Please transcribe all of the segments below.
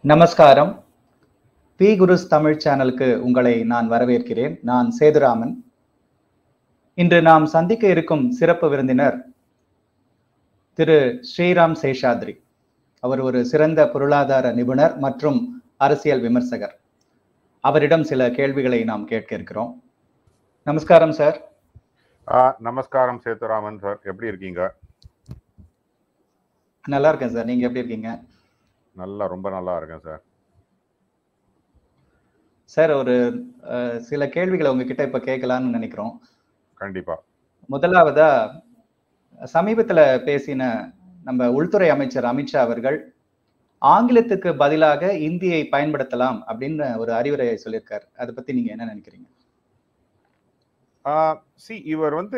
நமஸ்காரம் பி குருஸ் தமிழ் சேனலுக்கு உங்களை நான் வரவேற்கிறேன் நான் சேதுராமன் இன்று நாம் சந்திக்க இருக்கும் சிறப்பு விருந்தினர் திரு ஸ்ரீராம் சேஷாத்ரி அவர் ஒரு சிறந்த பொருளாதார நிபுணர் மற்றும் அரசியல் விமர்சகர் அவரிடம் சில கேள்விகளை நாம் கேட்க இருக்கிறோம் நமஸ்காரம் சார் ஆ, நமஸ்காரம் சேத்துராமன் சார் எப்படி இருக்கீங்க நல்லா இருக்கேன் சார் நீங்க எப்படி இருக்கீங்க நல்லா ரொம்ப நல்லா இருக்கேன் சார் சார் ஒரு அஹ், சில கேள்விகளை உங்ககிட்ட இப்ப கேட்கலாம்னு நினைக்கிறோம் கண்டிப்பா முதலாவதா சமீபத்துல பேசின நம்ம உள்துறை அமைச்சர் அமித்ஷா அவர்கள் ஆங்கிலத்துக்கு பதிலாக இந்தியை பயன்படுத்தலாம் அப்படின்னு ஒரு அறிவுரையை சொல்லியிருக்காரு அதை பத்தி நீங்க என்ன நினைக்கிறீங்க சி இவர் வந்து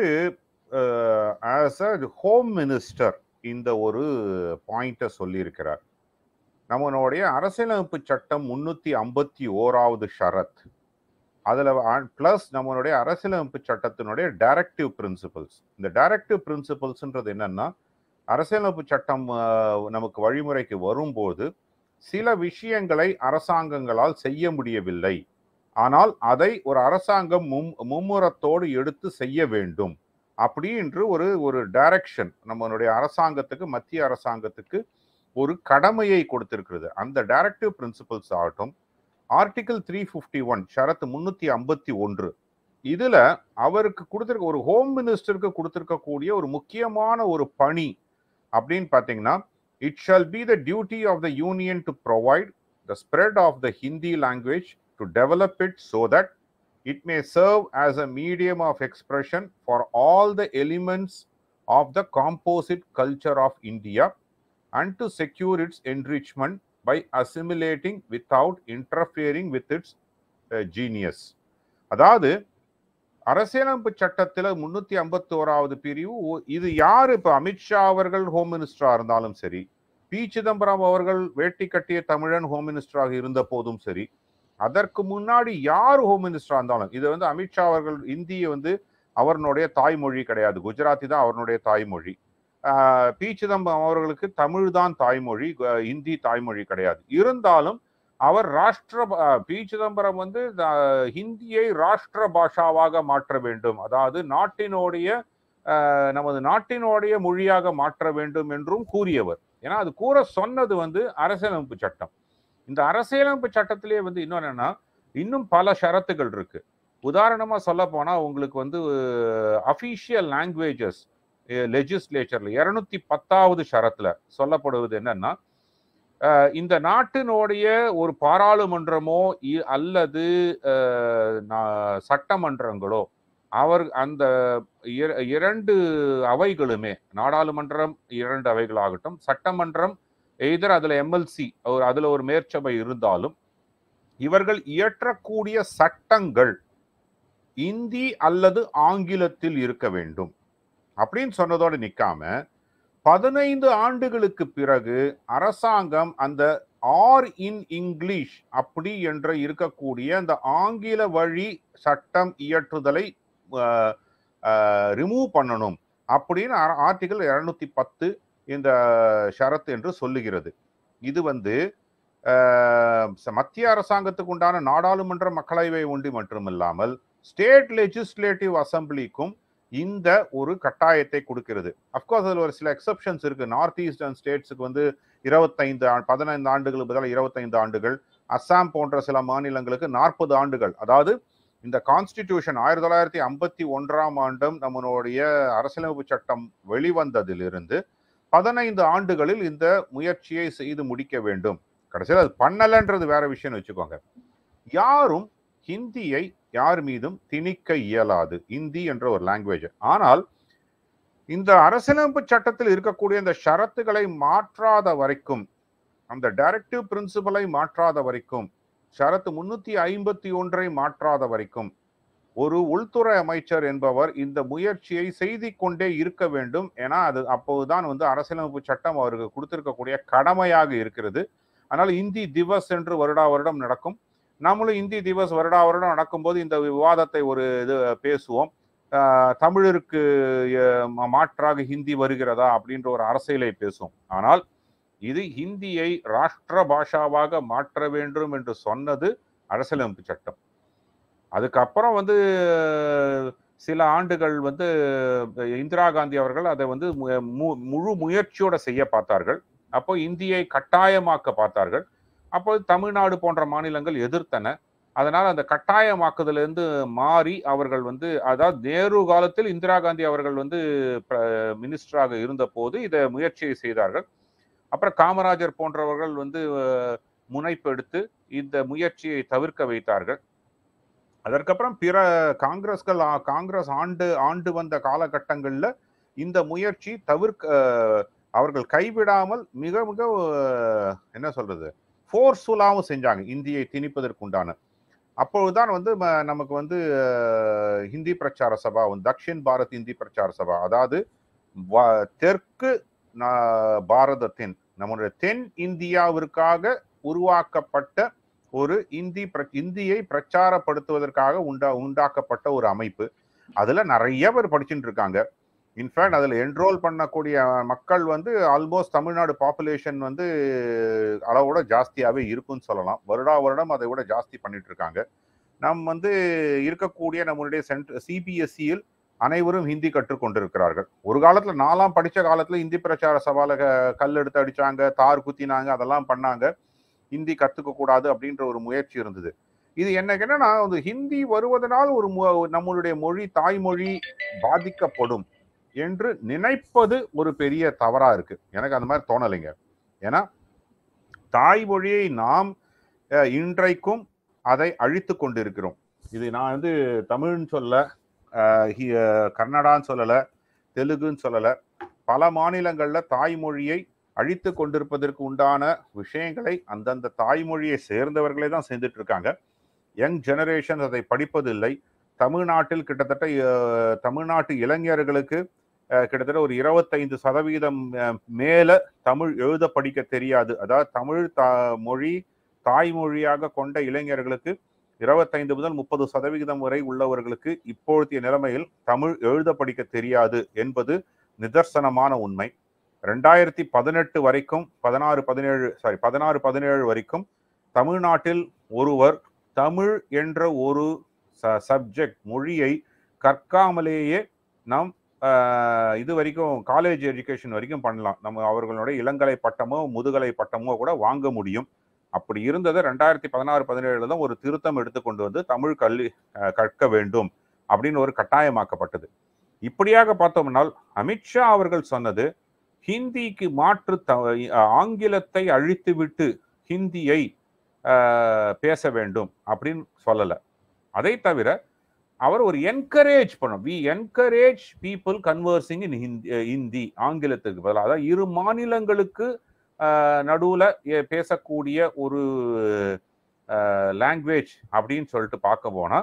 ஆஸ் அ ஹோம் மினிஸ்டர் இந்த ஒரு பாயிண்ட்டை சொல்லியிருக்கிறார் நம்மளுடைய அரசியலமைப்பு சட்டம் முன்னூத்தி ஐம்பத்தி ஓராவது ஷரத் அதுல பிளஸ் நம்மளுடைய அரசியலமைப்பு சட்டத்தினுடைய டைரக்டிவ் பிரின்சிபல்ஸ் இந்த டைரக்டிவ் பிரின்சிபல்ஸ்ன்றது என்னன்னா அரசியலமைப்பு சட்டம் ஆஹ், நமக்கு வழிமுறைக்கு வரும்போது சில விஷயங்களை அரசாங்கங்களால் செய்ய முடியவில்லை ஆனால் அதை ஒரு அரசாங்கம் மும் மும்முரத்தோடு எடுத்து செய்ய வேண்டும் அப்படின்று ஒரு ஒரு டைரக்ஷன் நம்மளுடைய அரசாங்கத்துக்கு மத்திய அரசாங்கத்துக்கு ஒரு கடமையை கொடுத்திருக்கிறது அந்த டைரக்டிவ் பிரின்சிபல்ஸ் ஆகட்டும் ஆர்டிகிள் த்ரீ ஃபிஃப்டி ஒன் ஷரத் முன்னூத்தி ஐம்பத்தி ஒன்று இதுல அவருக்கு கொடுத்திருக்க ஒரு ஹோம் மினிஸ்டருக்கு கொடுத்திருக்கக்கூடிய ஒரு முக்கியமான ஒரு பணி அப்படின்னு பார்த்தீங்கன்னா it shall be the duty of the union to provide the spread of the Hindi language to develop it so that it may serve as a medium of expression for all the elements of the composite culture of India and to secure its enrichment by assimilating without interfering with its uh, genius. அதாவது அரசியலமைப்பு சட்டத்தில் முன்னூத்தி ஐம்பத்தி ஓராவது பிரிவு ஒ- இது யாரு இப்ப அமித்ஷா அவர்கள் ஹோம் மினிஸ்டரா இருந்தாலும் சரி பி சிதம்பரம் அவர்கள் வேட்டி கட்டிய தமிழன் ஹோம் மினிஸ்டராக இருந்த போதும் சரி அதற்கு முன்னாடி யார் ஹோம் மினிஸ்டரா இருந்தாலும் இது வந்து அமித்ஷா அவர்கள் இந்திய வந்து அவருடைய தாய்மொழி கிடையாது குஜராத்தி தான் அவருடைய தாய்மொழி ஆஹ் பி சிதம்பரம் அவர்களுக்கு தமிழ் தான் தாய்மொழி கு- ஹிந்தி தாய்மொழி கிடையாது இருந்தாலும் அவர் ராஷ்டிர ஆஹ் பி சிதம்பரம் வந்து ஆஹ் ஹிந்தியை ராஷ்டிர பாஷாவாக மாற்ற வேண்டும் அதாவது நாட்டினுடைய ஆஹ் நமது நாட்டினுடைய மொழியாக மாற்ற வேண்டும் என்றும் கூறியவர் ஏன்னா அது கூற சொன்னது வந்து அரசியலமைப்பு சட்டம் இந்த அரசியலமைப்பு சட்டத்திலே வந்து இன்னொன்னு என்னன்னா இன்னும் பல ஷரத்துகள் இருக்கு உதாரணமா சொல்ல போனா உங்களுக்கு வந்து அஃபீஷியல் லாங்குவேஜஸ் லெஜிஸ்லேச்சர்ல இருநூத்தி பத்தாவது ஷரத்துல சொல்லப்படுவது என்னன்னா அஹ், இந்த நாட்டினுடைய ஒரு பாராளுமன்றமோ இ- அல்லது அஹ், நா- சட்டமன்றங்களோ அவர் அந்த இர- இரண்டு அவைகளுமே நாடாளுமன்றம் இரண்டு அவைகளாகட்டும் சட்டமன்றம் எய்தர் அதுல எம்எல்சி ஒரு அதுல ஒரு மேற்சபை இருந்தாலும் இவர்கள் இயற்றக்கூடிய சட்டங்கள் இந்தி அல்லது ஆங்கிலத்தில் இருக்க வேண்டும் அப்படின்னு சொன்னதோடு நிக்காம பதினைந்து ஆண்டுகளுக்கு பிறகு அரசாங்கம் அந்த ஆர் இன் இங்கிலீஷ் அப்படி என்ற இருக்கக்கூடிய அந்த ஆங்கில வழி சட்டம் இயற்றுதலை ரிமூவ் பண்ணணும் அப்படின்னு ஆர்டிகல் இருநூத்தி பத்து இந்த ஷரத் என்று சொல்லுகிறது இது வந்து அஹ், ச- மத்திய அரசாங்கத்துக்கு உண்டான நாடாளுமன்ற மக்களவை ஒன்றி மட்டுமில்லாமல் ஸ்டேட் லெஜிஸ்லேட்டிவ் அசம்பிளிக்கும் இந்த ஒரு கட்டாயத்தை கொடுக்கிறது அப்கோர்ஸ் அதில் ஒரு சில எக்ஸப்ஷன்ஸ் இருக்கு நார்த் ஈஸ்டர்ன் ஸ்டேட்ஸுக்கு வந்து இருபத்தைந்து ஆ- பதினைந்து ஆண்டுகளுக்கு பதிலாக இருபத்தைந்து ஆண்டுகள் அஸ்ஸாம் போன்ற சில மாநிலங்களுக்கு நாற்பது ஆண்டுகள் அதாவது இந்த கான்ஸ்டிடியூஷன் ஆயிரத்தி தொள்ளாயிரத்தி ஐம்பத்தி ஒன்றாம் ஆண்டும் நம்மளுடைய அரசியலமைப்பு சட்டம் வெளிவந்ததிலிருந்து பதினைந்து ஆண்டுகளில் இந்த முயற்சியை செய்து முடிக்க வேண்டும் கடைசியில் அது பண்ணலன்றது வேற விஷயம்னு வச்சுக்கோங்க யாரும் ஹிந்தியை யார் மீதும் திணிக்க இயலாது இந்தி என்ற ஒரு லாங்குவேஜ் ஆனால் இந்த அரசியலமைப்பு சட்டத்தில் இருக்கக்கூடிய இந்த ஷரத்துகளை மாற்றாத வரைக்கும் அந்த டைரக்டிவ் பிரின்சிபலை மாற்றாத வரைக்கும் ஷரத்து முன்னூத்தி ஐம்பத்தி ஒன்றை மாற்றாத வரைக்கும் ஒரு உள்துறை அமைச்சர் என்பவர் இந்த முயற்சியை செய்து கொண்டே இருக்க வேண்டும் ஏன்னா அது அப்போதுதான் வந்து அரசியலமைப்பு சட்டம் அவருக்கு கொடுத்திருக்கக்கூடிய கடமையாக இருக்கிறது அதனால இந்தி திவஸ் என்று வருடா வருடம் நடக்கும் நம்மளும் இந்தி திவஸ் வருடா வருடம் நடக்கும்போது இந்த விவாதத்தை ஒரு இது பேசுவோம் ஆஹ் தமிழருக்கு அஹ், மா- மாற்றாக ஹிந்தி வருகிறதா அப்படின்ற ஒரு அரசியலை பேசுவோம் ஆனால் இது ஹிந்தியை ராஷ்டிர பாஷாவாக மாற்ற வேண்டும் என்று சொன்னது அரசியலமைப்பு சட்டம் அதுக்கப்புறம் வந்து சில ஆண்டுகள் வந்து இந்திரா காந்தி அவர்கள் அதை வந்து மு- மு- முழு முயற்சியோட செய்ய பார்த்தார்கள் அப்போ இந்தியை கட்டாயமாக்க பார்த்தார்கள் அப்போது தமிழ்நாடு போன்ற மாநிலங்கள் எதிர்த்தன அதனால் அந்த கட்டாயமாக்குதலிருந்து மாறி அவர்கள் வந்து அதாவது நேரு காலத்தில் இந்திரா காந்தி அவர்கள் வந்து மினிஸ்டராக இருந்த போது இதை முயற்சியை செய்தார்கள் அப்புறம் காமராஜர் போன்றவர்கள் வந்து அஹ், முனைப்பு எடுத்து இந்த முயற்சியை தவிர்க்க வைத்தார்கள் அதற்கப்புறம் பிற காங்கிரஸ்கள் ஆ- காங்கிரஸ் ஆண்டு ஆண்டு வந்த காலகட்டங்கள்ல இந்த முயற்சி தவிர்க்க அஹ், அவர்கள் கைவிடாமல் மிக மிக அஹ், என்ன சொல்றது ஃபோர்ஸ்ஃபுல்லாகவும் செஞ்சாங்க இந்தியை திணிப்பதற்குண்டான அப்பொழுதுதான் வந்து ம- நமக்கு வந்து அஹ், ஹிந்தி பிரச்சார சபா வந்து தக்ஷின் பாரத் ஹிந்தி பிரச்சார சபா அதாவது வ- தெற்கு நா- பாரதத்தின் நம்முடைய தென் இந்தியாவிற்காக உருவாக்கப்பட்ட ஒரு இந்தி பிர- இந்தியை பிரச்சாரப்படுத்துவதற்காக உண்டா உண்டாக்கப்பட்ட ஒரு அமைப்பு அதுல நிறைய பேர் படிச்சுட்டு இருக்காங்க இன்ஃபேக்ட் அதுல என்ரோல் பண்ணக்கூடிய மக்கள் வந்து ஆல்மோஸ்ட் தமிழ்நாடு பாப்புலேஷன் வந்து அளவோட ஜாஸ்தியாவே இருக்குன்னு சொல்லலாம் வருடா வருடம் அதை விட ஜாஸ்தி பண்ணிட்டு இருக்காங்க நம் வந்து இருக்கக்கூடிய நம்மளுடைய சென்ட் சிபிஎஸ்சியில் அனைவரும் ஹிந்தி கற்றுக்கொண்டிருக்கிறார்கள் ஒரு காலத்துல நாலாம் படிச்ச காலத்துல இந்தி பிரச்சார சபால க- கல் எடுத்து அடிச்சாங்க தார் குத்தினாங்க அதெல்லாம் பண்ணாங்க ஹிந்தி கத்துக்க கூடாது அப்படின்ற ஒரு முயற்சி இருந்தது இது எனக்கு என்னன்னா ஒரு ஹிந்தி வருவதனால் ஒரு மு- நம்மளுடைய மொழி தாய்மொழி பாதிக்கப்படும் என்று நினைப்பது ஒரு பெரிய தவறா இருக்கு எனக்கு அந்த மாதிரி தோணலைங்க ஏன்னா தாய்மொழியை நாம் அஹ், இன்றைக்கும் அதை அழித்து கொண்டிருக்கிறோம் இது நான் வந்து தமிழ்னு சொல்ல அஹ், ஹி- அஹ், கன்னடான்னு சொல்லல தெலுங்குன்னு சொல்லல பல மாநிலங்கள்ல தாய்மொழியை அழித்து கொண்டிருப்பதற்கு உண்டான விஷயங்களை அந்தந்த தாய்மொழியை சேர்ந்தவர்களே தான் செஞ்சுட்டு இருக்காங்க யங் ஜெனரேஷன் அதை படிப்பதில்லை தமிழ்நாட்டில் கிட்டத்தட்ட அஹ், தமிழ்நாட்டு இளைஞர்களுக்கு அஹ், கிட்டத்தட்ட ஒரு இருபத்தைந்து சதவீதம் அஹ், மேல தமிழ் எழுத படிக்க தெரியாது அதாவது தமிழ் தா மொழி தாய்மொழியாக கொண்ட இளைஞர்களுக்கு இருபத்தைந்து முதல் முப்பது சதவிகிதம் வரை உள்ளவர்களுக்கு இப்பொழுதைய நிலைமையில் தமிழ் எழுத படிக்க தெரியாது என்பது நிதர்சனமான உண்மை ரெண்டாயிரத்தி பதினெட்டு வரைக்கும் பதினாறு பதினேழு சாரி பதினாறு பதினேழு வரைக்கும் தமிழ்நாட்டில் ஒருவர் தமிழ் என்ற ஒரு சப்ஜெக்ட் மொழியை கற்காமலேயே நாம் ஆஹ், இது வரைக்கும் காலேஜ் எஜுகேஷன் வரைக்கும் பண்ணலாம் நம்ம அவர்களுடைய இளங்கலை பட்டமோ முதுகலை பட்டமோ கூட வாங்க முடியும் அப்படி இருந்ததை ரெண்டாயிரத்தி பதினாறு பதினேழுல தான் ஒரு திருத்தம் எடுத்துக்கொண்டு வந்து தமிழ் கல்வி அஹ், கற்க வேண்டும் அப்படின்னு ஒரு கட்டாயமாக்கப்பட்டது இப்படியாக பார்த்தோம்னால் அமித்ஷா அவர்கள் சொன்னது ஹிந்திக்கு மாற்று த- ஆங்கிலத்தை அழித்துவிட்டு ஹிந்தியை ஆஹ், பேச வேண்டும் அப்படின்னு சொல்லல அதை தவிர அவர் ஒரு என்கரேஜ் பண்ணும் we encourage people conversing in Hindi Hindi ஆங்கிலத்துக்கு பதிலாக அதாவது இரு மாநிலங்களுக்கு ஆஹ், நடுவுல எ- பேசக்கூடிய ஒரு லாங்குவேஜ் அப்படின்னு சொல்லிட்டு பார்க்க போனா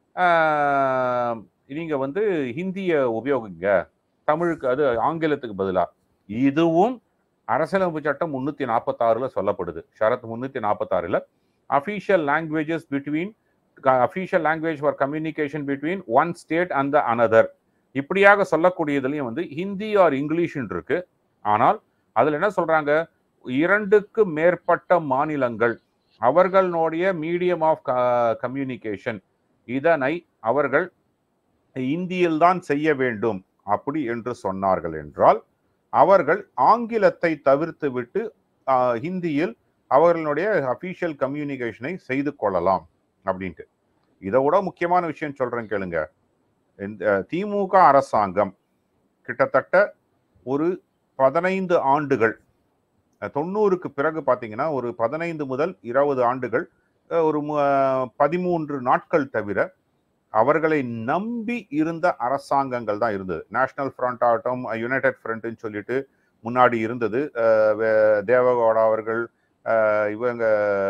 ஆஹ், நீங்க வந்து ஹிந்தியை உபயோகிங்க தமிழுக்கு அது ஆங்கிலத்துக்கு பதிலா இதுவும் அரசியலமைப்பு சட்டம் முன்னூத்தி நாற்பத்தாறுல சொல்லப்படுது ஷரத் முன்னூத்தி நாற்பத்தாறுல official languages between official language for communication between one state and the another இப்படியாக சொல்லக்கூடியதுலயும் வந்து ஹிந்தி ஆர் இங்கிலீஷ்னு இருக்கு ஆனால் அதுல என்ன சொல்றாங்க இரண்டுக்கு மேற்பட்ட மாநிலங்கள் அவர்களுடைய மீடியம் ஆஃப் கம்யூனிகேஷன் இதனை அவர்கள் இந்தியில் தான் செய்ய வேண்டும் அப்படி என்று சொன்னார்கள் என்றால் அவர்கள் ஆங்கிலத்தை தவிர்த்து விட்டு ஆஹ், ஹிந்தியில் அவர்களுடைய அபிஷியல் கம்யூனிகேஷனை செய்து கொள்ளலாம் அப்படின்ட்டு இதை விட முக்கியமான விஷயம் சொல்றேன் கேளுங்க இந்த திமுக அரசாங்கம் கிட்டத்தட்ட ஒரு பதினைந்து ஆண்டுகள் அஹ், தொண்ணூறுக்கு பிறகு பார்த்தீங்கன்னா ஒரு பதினைந்து முதல் இருபது ஆண்டுகள் அஹ், ஒரு மு- அஹ், பதிமூன்று நாட்கள் தவிர அவர்களை நம்பி இருந்த அரசாங்கங்கள் தான் இருந்தது நேஷனல் ஃப்ரண்ட் ஆகட்டும் யுனைடெட் ஃப்ரண்ட்னு சொல்லிட்டு முன்னாடி இருந்தது அஹ், வே- தேவகவுடா அவர்கள் அஹ், இவங்க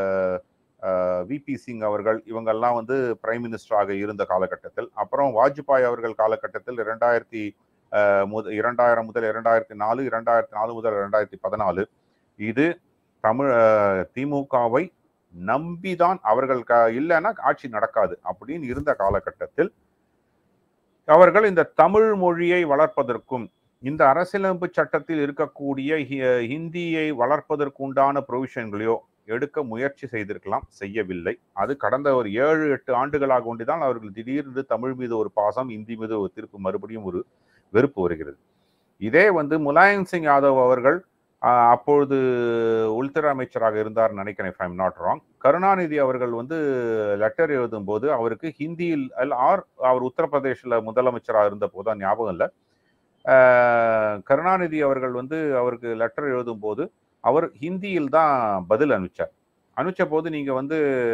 விபி சிங் அவர்கள் இவங்கெல்லாம் வந்து பிரைம் மினிஸ்டராக இருந்த காலகட்டத்தில் அப்புறம் வாஜ்பாய் அவர்கள் காலகட்டத்தில் இரண்டாயிரத்தி அஹ், முத- இரண்டாயிரம் முதல் இரண்டாயிரத்தி நாலு இரண்டாயிரத்தி நாலு முதல் இரண்டாயிரத்தி பதினாலு இது தமிழ் அஹ், திமுகவை நம்பிதான் அவர்கள் க இல்லைன்னா ஆட்சி நடக்காது அப்படின்னு இருந்த காலகட்டத்தில் அவர்கள் இந்த தமிழ் மொழியை வளர்ப்பதற்கும் இந்த அரசியலமைப்பு சட்டத்தில் இருக்கக்கூடிய ஹி- ஹிந்தியை வளர்ப்பதற்கு உண்டான ப்ரொவிஷன்களையோ எடுக்க முயற்சி செய்திருக்கலாம் செய்யவில்லை அது கடந்த ஒரு ஏழு எட்டு ஆண்டுகளாக கொண்டுதான் அவர்கள் திடீர்னு தமிழ் மீது ஒரு பாசம் இந்தி மீது ஒரு திருப்பு மறுபடியும் ஒரு வெறுப்பு வருகிறது இதே வந்து முலாயம் சிங் யாதவ் அவர்கள் ஆஹ், அப்பொழுது உள்துறை அமைச்சராக இருந்தார் நினைக்கிறேன் if I'm not wrong Karunanidhi அவர்கள் வந்து லெட்டர் எழுதும் போது அவருக்கு ஹிந்தியில் ஆர் அவர் உத்தரப்பிரதேசில் முதலமைச்சராக இருந்த போது ஞாபகம் இல்லை ஆஹ், கருணாநிதி அவர்கள் வந்து அவருக்கு லெட்டர் எழுதும் போது அவர் ஹிந்தியில் தான் பதில் அனுப்பிச்சார் அனுப்பிச்ச போது நீங்க வந்து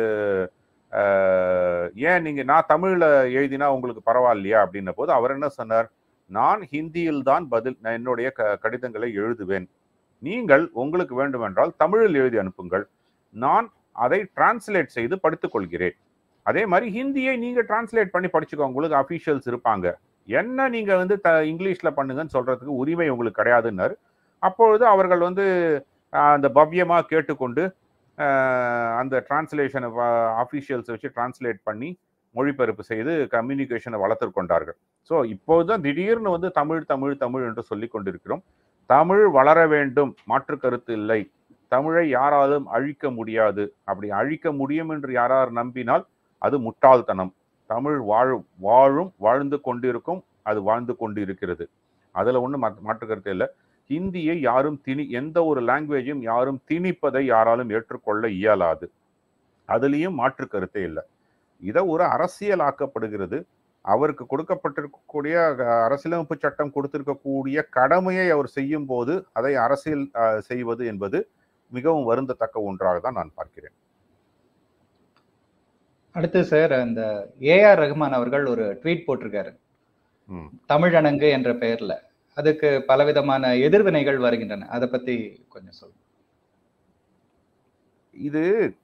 ஆஹ், ஏன் நீங்க நான் தமிழ்ல எழுதினா உங்களுக்கு பரவாயில்லையா அப்படின்ன போது அவர் என்ன சொன்னார் நான் ஹிந்தியில் தான் பதில் நான் என்னுடைய க- கடிதங்களை எழுதுவேன் நீங்கள் உங்களுக்கு வேண்டுமென்றால் தமிழில் எழுதி அனுப்புங்கள் நான் அதை டிரான்ஸ்லேட் செய்து படித்துக் கொள்கிறேன் அதே மாதிரி ஹிந்தியை நீங்க டிரான்ஸ்லேட் பண்ணி படிச்சுக்கோங்க உங்களுக்கு அஃபீஷியல்ஸ் இருப்பாங்க என்ன நீங்க வந்து த இங்கிலீஷ்ல பண்ணுங்கன்னு சொல்றதுக்கு உரிமை உங்களுக்கு கிடையாதுன்னாரு அப்பொழுது அவர்கள் வந்து ஆஹ், அந்த பவ்யமா கேட்டுக்கொண்டு ஆஹ், அந்த டிரான்ஸ்லேஷனை அஃபீஷியல்ஸ் வச்சு டிரான்ஸ்லேட் பண்ணி மொழிபெயர்ப்பு செய்து கம்யூனிகேஷனை வளர்த்து கொண்டார்கள் ஸோ இப்போதுதான் திடீர்னு வந்து தமிழ் தமிழ் தமிழ் என்று சொல்லிக் கொண்டிருக்கிறோம் தமிழ் வளர வேண்டும் மாற்று கருத்து இல்லை தமிழை யாராலும் அழிக்க முடியாது அப்படி அழிக்க முடியும் என்று யாரார் நம்பினால் அது முட்டாள்தனம் தமிழ் வாழும் வாழும் வாழ்ந்து கொண்டிருக்கும் அது வாழ்ந்து கொண்டு இருக்கிறது அதுல ஒண்ணு மாற்று கருத்து இல்லை ஹிந்தியை யாரும் திணி எந்த ஒரு லாங்குவேஜும் யாரும் திணிப்பதை யாராலும் ஏற்றுக்கொள்ள இயலாது அதுலேயும் மாற்று கருத்தே இல்லை இதை ஒரு அரசியலாக்கப்படுகிறது அவருக்கு கொடுக்கப்பட்டிருக்கக்கூடிய அஹ், அரசியலமைப்பு சட்டம் கொடுத்திருக்கக்கூடிய கடமையை அவர் செய்யும் போது அதை அரசியல் அஹ், செய்வது என்பது மிகவும் வருந்தத்தக்க ஒன்றாக தான் நான் பார்க்கிறேன் அடுத்து சார் அந்த ஏஆர் ரஹ்மான் அவர்கள் ஒரு ட்வீட் போட்டிருக்காரு ம். தமிழணங்கு என்ற பெயர்ல அதுக்கு பலவிதமான எதிர்வினைகள் வருகின்றன அதை பத்தி கொஞ்சம் சொல்லுங்க இது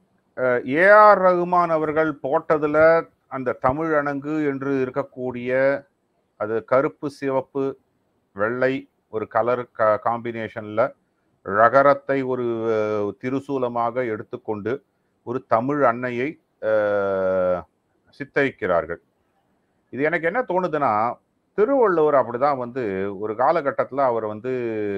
ஏஆர் ரகுமான் அவர்கள் போட்டதுல அந்த தமிழ் அணங்கு என்று இருக்கக்கூடிய அது கருப்பு சிவப்பு வெள்ளை ஒரு கலர் காம்பினேஷன்ல ரகரத்தை ஒரு அஹ், திருசூலமாக எடுத்துக்கொண்டு ஒரு தமிழ் அன்னையை அஹ், சித்தரிக்கிறார்கள் இது எனக்கு என்ன தோணுதுன்னா திருவள்ளுவர் அப்படிதான் வந்து ஒரு காலகட்டத்தில் அவர் வந்து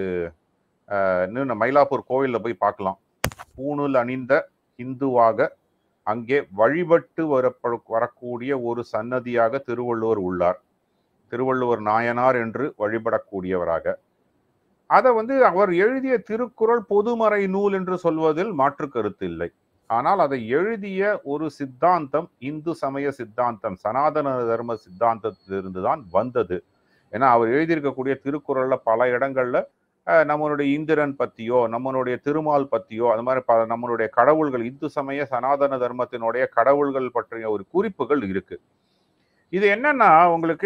அஹ், இன்னும் மயிலாப்பூர் கோவிலில் போய் பார்க்கலாம் பூணூல் அணிந்த இந்துவாக அங்கே வழிபட்டு வரப்பட வரக்கூடிய ஒரு சன்னதியாக திருவள்ளுவர் உள்ளார் திருவள்ளுவர் நாயனார் என்று வழிபடக்கூடியவராக அதை வந்து அவர் எழுதிய திருக்குறள் பொதுமறை நூல் என்று சொல்வதில் மாற்று கருத்து இல்லை ஆனால் அதை எழுதிய ஒரு சித்தாந்தம் இந்து சமய சித்தாந்தம் சனாதன தர்ம சித்தாந்தத்திலிருந்து தான் வந்தது ஏன்னா அவர் எழுதியிருக்கக்கூடிய திருக்குறள்ல பல இடங்கள்ல அஹ், நம்மளுடைய இந்திரன் பத்தியோ நம்மளுடைய திருமால் பத்தியோ அது மாதிரி பல நம்மளுடைய கடவுள்கள் இந்து சமய சனாதன தர்மத்தினுடைய கடவுள்கள் பற்றிய ஒரு குறிப்புகள் இருக்கு இது என்னன்னா உங்களுக்கு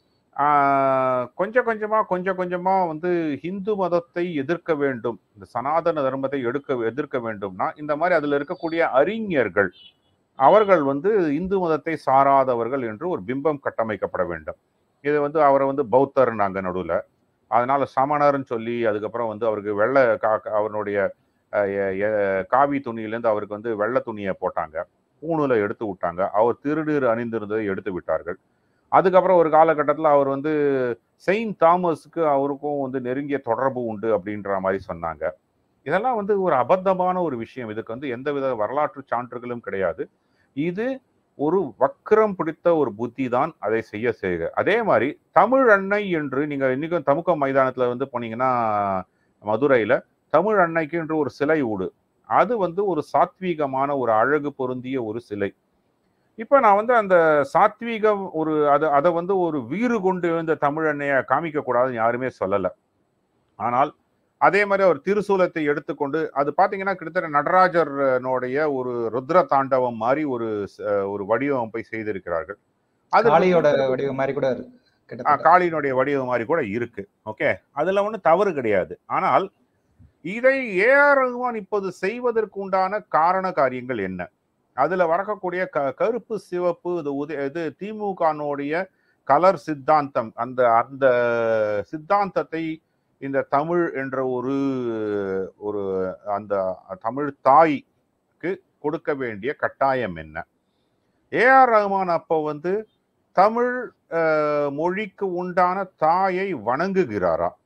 ஆஹ், கொஞ்சம் கொஞ்சமா கொஞ்சம் கொஞ்சமா வந்து இந்து மதத்தை எதிர்க்க வேண்டும் இந்த சனாதன தர்மத்தை எடுக்க எதிர்க்க வேண்டும்னா இந்த மாதிரி அதுல இருக்கக்கூடிய அறிஞர்கள் அவர்கள் வந்து இந்து மதத்தை சாராதவர்கள் என்று ஒரு பிம்பம் கட்டமைக்கப்பட வேண்டும் இது வந்து அவரை வந்து பௌத்தர் நாங்க நடுவுல அதனால சமணர்னு சொல்லி அதுக்கப்புறம் வந்து அவருக்கு வெள்ளை கா அவனுடைய அஹ், எ- எ- காவி துணியிலேருந்து அவருக்கு வந்து வெள்ளை துணியை போட்டாங்க பூணுல எடுத்து விட்டாங்க அவர் திருநீர் அணிந்திருந்ததை எடுத்து விட்டார்கள் அதுக்கப்புறம் ஒரு காலகட்டத்தில் அவர் வந்து செயின்ட் தாமஸுக்கு அவருக்கும் வந்து நெருங்கிய தொடர்பு உண்டு அப்படின்ற மாதிரி சொன்னாங்க இதெல்லாம் வந்து ஒரு அபத்தமான ஒரு விஷயம் இதுக்கு வந்து எந்தவித வரலாற்று சான்றுகளும் கிடையாது இது ஒரு வக்கரம் பிடித்த ஒரு புத்தி தான் அதை செய்ய செய்க அதே மாதிரி தமிழ் அன்னை என்று நீங்க இன்னைக்கும் தமுக்கம் மைதானத்துல வந்து போனீங்கன்னா மதுரையில தமிழ் அன்னைக்கு என்று ஒரு சிலை ஊடு அது வந்து ஒரு சாத்வீகமான ஒரு அழகு பொருந்திய ஒரு சிலை இப்ப நான் வந்து அந்த சாத்வீகம் ஒரு அதை அதை வந்து ஒரு வீறு கொண்டு எழுந்த தமிழ் அன்னைய காமிக்க கூடாதுன்னு யாருமே சொல்லல ஆனால் அதே மாதிரி ஒரு திருசூலத்தை எடுத்துக்கொண்டு அது பாத்தீங்கன்னா கிட்டத்தட்ட நடராஜர்னுடைய ஒரு ருத்ர தாண்டவம் மாதிரி ஒரு ச- ஒரு வடிவமைப்பை செய்திருக்கிறார்கள் அது காளியோட வடிவம் மாதிரி கூட இருக்கு ஆ, கிட்டத்தட்ட காளியினுடைய வடிவம் மாதிரி கூட இருக்கு ஓகே அதுல ஒன்றும் தவறு கிடையாது ஆனால் இதை ஏஆர் ரகுமான் இப்போது செய்வதற்கு உண்டான காரண காரியங்கள் என்ன அதுல வரக்கூடிய க கருப்பு சிவப்பு இது உத இது திமுகனுடைய கலர் சித்தாந்தம் அந்த அந்த சித்தாந்தத்தை இந்த தமிழ் என்ற ஒரு ஒரு அந்த தமிழ் தாய்க்கு கொடுக்க வேண்டிய கட்டாயம் என்ன ஏஆர் ரஹ்மான் அப்போ வந்து தமிழ் அஹ், மொழிக்கு உண்டான தாயை வணங்குகிறாரா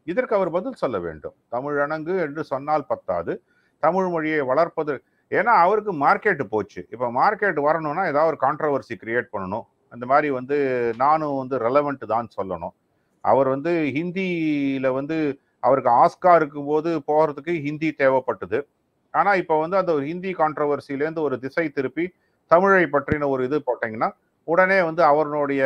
இதற்கு அவர் பதில் சொல்ல வேண்டும் தமிழணங்கு என்று சொன்னால் பத்தாது தமிழ் மொழியை வளர்ப்பது ஏன்னா அவருக்கு மார்க்கெட் போச்சு இப்போ மார்க்கெட் வரணும்னா ஏதாவது ஒரு கான்ட்ரவர்சி கிரியேட் பண்ணணும் அந்த மாதிரி வந்து நானும் வந்து ரெலவெண்ட் தான் சொல்லணும் அவர் வந்து ஹிந்தியில வந்து அவருக்கு ஆஸ்கார் இருக்கும் போது போகிறதுக்கு ஹிந்தி தேவைப்பட்டது ஆனா இப்போ வந்து அந்த ஒரு ஹிந்தி கான்ட்ரவர்சிலேருந்து ஒரு திசை திருப்பி தமிழை பற்றின ஒரு இது போட்டீங்கன்னா உடனே வந்து அவருடைய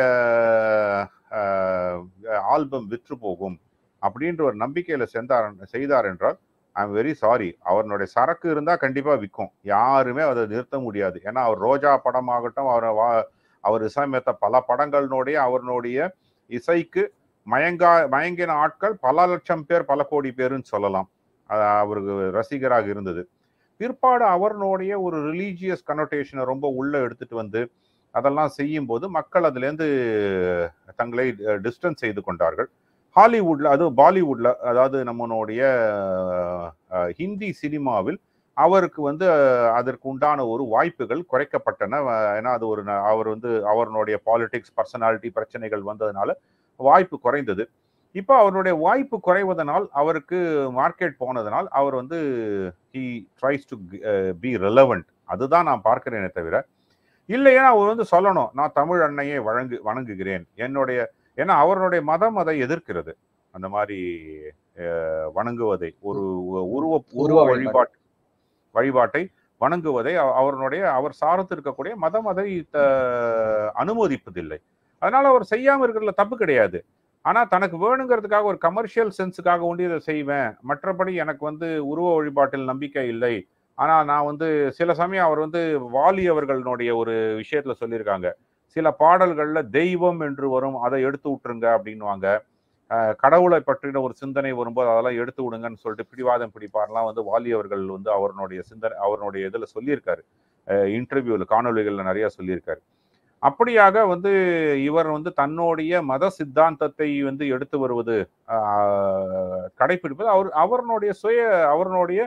ஆல்பம் விற்று போகும் அப்படின்ற ஒரு நம்பிக்கையில சென்றார் செய்தார் என்றால் ஐ எம் வெரி சாரி அவருடைய சரக்கு இருந்தா கண்டிப்பா விற்கும் யாருமே அதை நிறுத்த முடியாது ஏன்னா அவர் ரோஜா படமாகட்டும் அவர் வா- அவர் இசையமைத்த பல படங்களினுடைய அவருடைய இசைக்கு மயங்கா மயங்கின ஆட்கள் பல லட்சம் பேர் பல கோடி பேருன்னு சொல்லலாம் அது அவருக்கு ரசிகராக இருந்தது பிற்பாடு அவருடைய ஒரு ரிலீஜியஸ் கனோட்டேஷனை ரொம்ப உள்ள எடுத்துட்டு வந்து அதெல்லாம் செய்யும் போது மக்கள் அதுலேருந்து தங்களை டிஸ்டன்ஸ் செய்து கொண்டார்கள் ஹாலிவுட்ல அது பாலிவுட்ல அதாவது நம்மளுடைய அஹ், ஹிந்தி சினிமாவில் அவருக்கு வந்து அஹ், அதற்கு உண்டான ஒரு வாய்ப்புகள் குறைக்கப்பட்டன அஹ், ஏன்னா அது ஒரு ந- அவர் வந்து அவருடைய பாலிடிக்ஸ் பர்சனாலிட்டி பிரச்சனைகள் வந்ததுனால வாய்ப்பு குறைந்தது இப்போ அவருடைய வாய்ப்பு குறைவதனால் அவருக்கு மார்க்கெட் போனதனால் அவர் வந்து he tries to be relevant அதுதான் நான் பார்க்கிறேனே தவிர இல்லையா அவர் வந்து சொல்லணும் நான் தமிழ் அன்னையை வழங்கு வணங்குகிறேன் என்னுடைய ஏன்னா அவருடைய மதம் அதை எதிர்க்கிறது அந்த மாதிரி அஹ், வணங்குவதை ஒரு உருவ உருவ உருவ வழிபாடு. வழிபாட்டு வழிபாட்டை வணங்குவதை அவ- அவருடைய அவர் சார்ந்து இருக்கக்கூடிய மதம் அதை த- அனுமதிப்பதில்லை அதனால அவர் செய்யாம இருக்கிறதுல தப்பு கிடையாது ஆனா தனக்கு வேணுங்கிறதுக்காக ஒரு கமர்ஷியல் சென்ஸுக்காக ஒண்டி இதை செய்வேன் மற்றபடி எனக்கு வந்து உருவ வழிபாட்டில் நம்பிக்கை இல்லை ஆனா நான் வந்து சில சமயம் அவர் வந்து வாலி அவர்களுடைய ஒரு விஷயத்துல சொல்லியிருக்காங்க சில பாடல்கள்ல தெய்வம் என்று வரும் அதை எடுத்து விட்டுருங்க அப்படின்னுவாங்க அஹ் கடவுளை பற்றின ஒரு சிந்தனை வரும்போது அதெல்லாம் எடுத்து விடுங்கன்னு சொல்லிட்டு பிடிவாதம் பிடிப்பார்லாம் வந்து வாலி அவர்கள் வந்து அவருடைய சிந்தனை அவருடைய இதுல சொல்லியிருக்காரு இன்டர்வியூல காணொளிகள்ல நிறைய சொல்லியிருக்காரு அப்படியாக வந்து இவர் வந்து தன்னுடைய மத சித்தாந்தத்தை வந்து எடுத்து வருவது ஆஹ், கடைபிடிப்பது அவர் அவருடைய சுய அவருடைய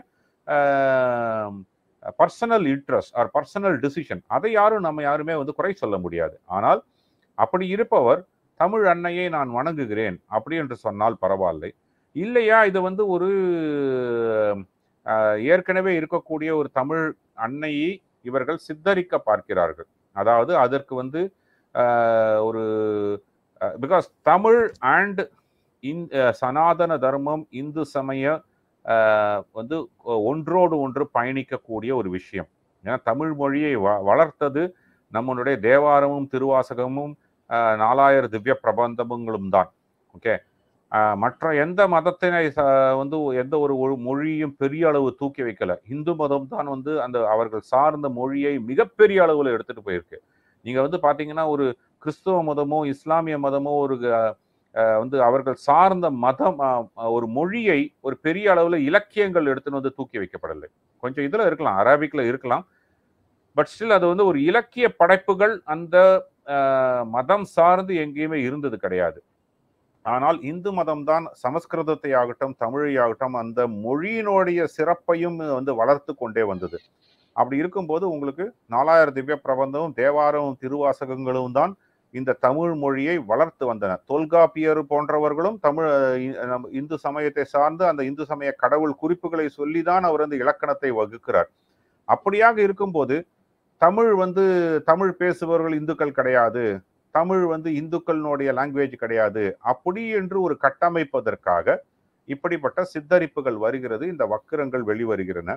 personal interest or personal decision அதை யாரும் நம்ம யாருமே வந்து குறை சொல்ல முடியாது ஆனால் அப்படி இருப்பவர் தமிழ் அன்னையை நான் வணங்குகிறேன் அப்படி என்று சொன்னால் பரவாயில்லை இல்லையா இது வந்து ஒரு ஆஹ், ஏற்கனவே இருக்கக்கூடிய ஒரு தமிழ் அன்னையை இவர்கள் சித்தரிக்க பார்க்கிறார்கள் அதாவது அதற்கு வந்து ஆஹ், ஒரு பிகாஸ் தமிழ் அண்ட் இந் அஹ், சனாதன தர்மம் இந்து சமய ஆஹ், வந்து ஒன்றோடு ஒன்று பயணிக்கக்கூடிய ஒரு விஷயம் ஏன்னா தமிழ் மொழியை வ வளர்த்தது நம்மளுடைய தேவாரமும் திருவாசகமும் ஆஹ், நாலாயிர திவ்ய பிரபந்தங்களும் தான் ஓகே மற்ற எந்த மதத்தினை ச- வந்து எந்த ஒரு ஒரு மொழியும் பெரிய அளவு தூக்கி வைக்கல இந்து மதம் தான் வந்து அந்த அவர்கள் சார்ந்த மொழியை மிகப்பெரிய அளவில் எடுத்துட்டு போயிருக்கு நீங்க வந்து பாத்தீங்கன்னா ஒரு கிறிஸ்துவ மதமோ இஸ்லாமிய மதமோ ஒரு அஹ், அஹ், வந்து அவர்கள் சார்ந்த மதம் அஹ், ஒரு மொழியை ஒரு பெரிய அளவுல இலக்கியங்கள் எடுத்துன்னு வந்து தூக்கி வைக்கப்படலை கொஞ்சம் இதுல இருக்கலாம் அரபிக்ல இருக்கலாம் பட் ஸ்டில் அது வந்து ஒரு இலக்கிய படைப்புகள் அந்த அஹ், மதம் சார்ந்து எங்கேயுமே இருந்தது கிடையாது ஆனால் இந்து மதம் தான் சமஸ்கிருதத்தை ஆகட்டும் தமிழை ஆகட்டும் அந்த மொழியினுடைய சிறப்பையும் வந்து வளர்த்து கொண்டே வந்தது அப்படி இருக்கும்போது உங்களுக்கு நாலாயிரம் திவ்ய பிரபந்தமும் தேவாரமும் திருவாசகங்களும் தான் இந்த தமிழ் மொழியை வளர்த்து வந்தன தொல்காப்பியர் போன்றவர்களும் தமிழ் இ- நம்ம இந்து சமயத்தை சார்ந்து அந்த இந்து சமய கடவுள் குறிப்புகளை சொல்லிதான் அவர் அந்த இலக்கணத்தை வகுக்கிறார் அப்படியாக இருக்கும்போது தமிழ் வந்து தமிழ் பேசுபவர்கள் இந்துக்கள் கிடையாது தமிழ் வந்து இந்துக்களினுடைய லாங்குவேஜ் கிடையாது அப்படி என்று ஒரு கட்டமைப்பதற்காக இப்படிப்பட்ட சித்தரிப்புகள் வருகிறது இந்த வக்கிரங்கள் வெளிவருகிறன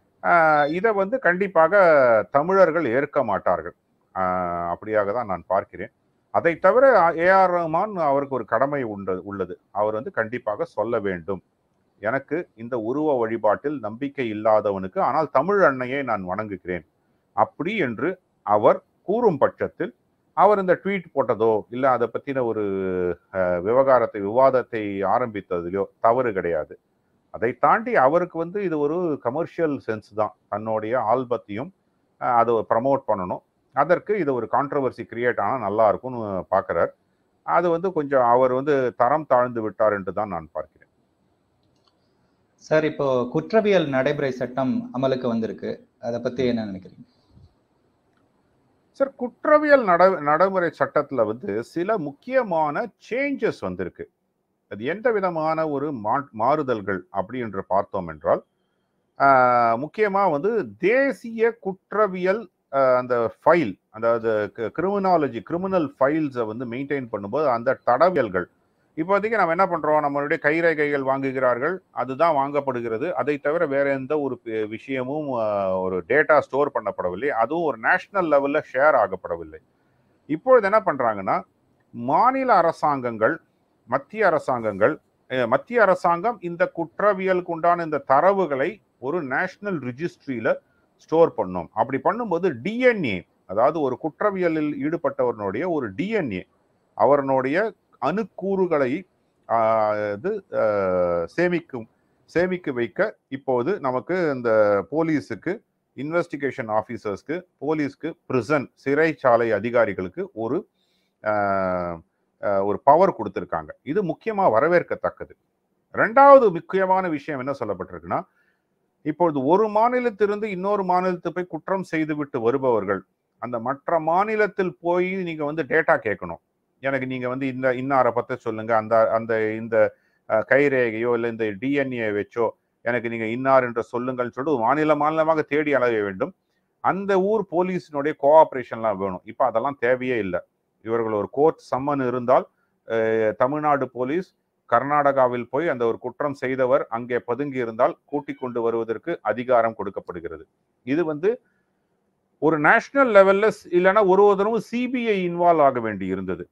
ஆஹ் இதை வந்து கண்டிப்பாக தமிழர்கள் ஏற்க மாட்டார்கள் ஆஹ் அப்படியாக தான் நான் பார்க்கிறேன் அதை தவிர ஏஆர் ரஹ்மான் அவருக்கு ஒரு கடமை உண்டு உள்ளது அவர் வந்து கண்டிப்பாக சொல்ல வேண்டும் எனக்கு இந்த உருவ வழிபாட்டில் நம்பிக்கை இல்லாதவனுக்கு ஆனால் தமிழ் அன்னையை நான் வணங்குகிறேன் அப்படி என்று அவர் கூறும் பட்சத்தில் அவர் இந்த ட்வீட் போட்டதோ இல்லை அதை பற்றின ஒரு அஹ், விவகாரத்தை விவாதத்தை ஆரம்பித்ததிலோ தவறு கிடையாது அதை தாண்டி அவருக்கு வந்து இது ஒரு கமர்ஷியல் சென்ஸ் தான் தன்னுடைய ஆல்பத்தையும் அஹ், அதை ப்ரமோட் பண்ணணும் அதற்கு இது ஒரு கான்ட்ரவர்சி கிரியேட் ஆனால் நல்லா இருக்கும்னு பார்க்குறார் அது வந்து கொஞ்சம் அவர் வந்து தரம் தாழ்ந்து விட்டார் என்று தான் நான் பார்க்கிறேன் சார் இப்போ குற்றவியல் நடைமுறை சட்டம் அமலுக்கு வந்திருக்கு அதை பத்தி என்ன நினைக்கிறீங்க சார் குற்றவியல் நட நடைமுறை சட்டத்துல வந்து சில முக்கியமான சேஞ்சஸ் வந்திருக்கு அது எந்த விதமான ஒரு மா- மாறுதல்கள் அப்படி என்று பார்த்தோம் என்றால் ஆஹ், முக்கியமா வந்து தேசிய குற்றவியல் ஆஹ், அந்த ஃபைல் அதாவது கிரிமினாலஜி கிரிமினல் ஃபைல்ஸை வந்து மெயின்டைன் பண்ணும்போது அந்த தடவியல்கள் இப்போதைக்கு நம்ம என்ன பண்றோம் நம்மளுடைய கைரேகைகள் வாங்குகிறார்கள் அதுதான் வாங்கப்படுகிறது அதை தவிர வேற எந்த ஒரு பி- விஷயமும் ஆஹ், ஒரு டேட்டா ஸ்டோர் பண்ணப்படவில்லை அதுவும் ஒரு நேஷனல் லெவல்ல ஷேர் ஆகப்படவில்லை இப்பொழுது என்ன பண்றாங்கன்னா மாநில அரசாங்கங்கள் மத்திய அரசாங்கங்கள் அஹ், மத்திய அரசாங்கம் இந்த குற்றவியலுக்கு உண்டான இந்த தரவுகளை ஒரு நேஷனல் ரிஜிஸ்ட்ரியில ஸ்டோர் பண்ணும் அப்படி பண்ணும்போது டிஎன்ஏ அதாவது ஒரு குற்றவியலில் ஈடுபட்டவர்களுடைய ஒரு டிஎன்ஏ அவர்களுடைய அணுக்கூறுகளை ஆஹ், இது ஆஹ், சேமிக்கும் சேமிக்க வைக்க இப்போது நமக்கு இந்த போலீஸுக்கு இன்வெஸ்டிகேஷன் ஆஃபீஸர்ஸ்க்கு போலீஸ்க்கு பிரிசன் சிறைச்சாலை அதிகாரிகளுக்கு ஒரு ஆஹ், ஆஹ், ஒரு பவர் கொடுத்துருக்காங்க இது முக்கியமா வரவேற்கத்தக்கது ரெண்டாவது முக்கியமான விஷயம் என்ன சொல்லப்பட்டிருக்குன்னா இப்பொழுது ஒரு மாநிலத்திலிருந்து இன்னொரு மாநிலத்துக்கு போய் குற்றம் செய்துவிட்டு வருபவர்கள் அந்த மற்ற மாநிலத்தில் போய் நீங்க வந்து டேட்டா கேட்கணும் எனக்கு நீங்க வந்து இந்த இன்னாரை பத்தி சொல்லுங்க அந்த அந்த இந்த அஹ், கைரேகையோ இல்லை இந்த டிஎன்ஏ வச்சோ எனக்கு நீங்க இன்னார் என்று சொல்லுங்கள்னு சொல்லிட்டு ஒரு மாநில மாநிலமாக தேடி அலைய வேண்டும் அந்த ஊர் போலீஸினுடைய கோஆபரேஷன்லாம் வேணும் இப்போ அதெல்லாம் தேவையே இல்லை இவர்கள் ஒரு கோர்ட் சம்மன் இருந்தால் அஹ், தமிழ்நாடு போலீஸ் கர்நாடகாவில் போய் அந்த ஒரு குற்றம் செய்தவர் அங்கே பதுங்கி இருந்தால் கூட்டிக் கொண்டு வருவதற்கு அதிகாரம் கொடுக்கப்படுகிறது இது வந்து ஒரு நேஷனல் லெவல்ல ஸ்- இல்லைன்னா ஒரு ஒரு தடவை சிபிஐ இன்வால்வ் ஆக வேண்டி இருந்தது